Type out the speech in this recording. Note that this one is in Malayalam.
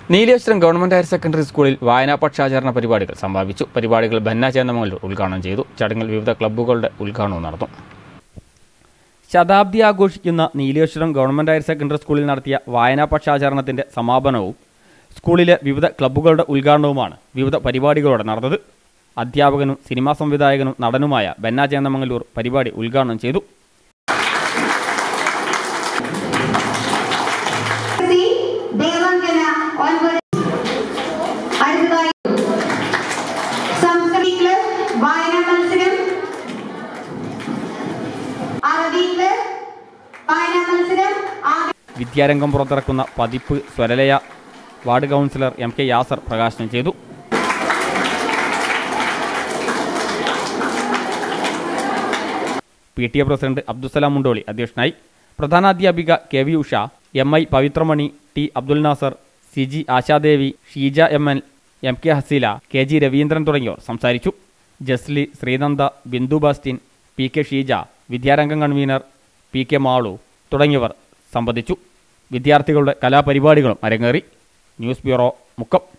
നീലേശ്വരം ഗവൺമെന്റ് ഹയർ സെക്കൻഡറി സ്കൂളിൽ വായനാ പക്ഷാചരണ പരിപാടികൾ സമാപിച്ചു പരിപാടികൾ ബന്ന ചേന്നമംഗലൂർ ഉദ്ഘാടനം ചെയ്തു ചടങ്ങിൽ വിവിധ ക്ലബ്ബുകളുടെ ഉദ്ഘാടനവും നടന്നു ശതാബ്ദി ആഘോഷിക്കുന്ന നീലേശ്വരം ഗവൺമെന്റ് ഹയർ സെക്കൻഡറി സ്കൂളിൽ നടത്തിയ വായനാ പക്ഷാചരണത്തിന്റെ സമാപനവും സ്കൂളിലെ വിവിധ ക്ലബ്ബുകളുടെ ഉദ്ഘാടനവുമാണ് വിവിധ പരിപാടികളോടെ നടന്നത് അധ്യാപകനും സിനിമാ സംവിധായകനും നടനുമായ ബന്ന ചേന്നമംഗലൂർ പരിപാടി ഉദ്ഘാടനം ചെയ്തു സി ദേവാംഗന ഒൻപത് അടുത്തതായി സംസ്കൃതി ക്ലബ് വായനാ മത്സരം അറബി ക്ലബ് വായനാ മത്സരം ആദ്യ വിദ്യാരംഗം പുറത്തിറക്കുന്ന പതിപ്പ് Swaralaya ward councillor M K Yasar പ്രകാശനം ചെയ്തു P T A president Abdussalam Mundoli അധ്യക്ഷനായി പ്രധാനാധ്യാപിക K V Usha M I Pavithramani T Abdul Nasar C G Ashadevi Sheeja M N M K Haseela K G Raveendran തുടങ്ങിയവർ സംസാരിച്ചു Jasli Sreenanda Bindu Bastin P K Sheeja Vidyarangam convener P K Malu തുടങ്ങിയവർ സംബന്ധിച്ചു വിദ്യാർത്ഥികളുടെ കലാപരിപാടികളും അരങ്ങേറി ന്യൂസ് ബ്യൂറോ മുക്കം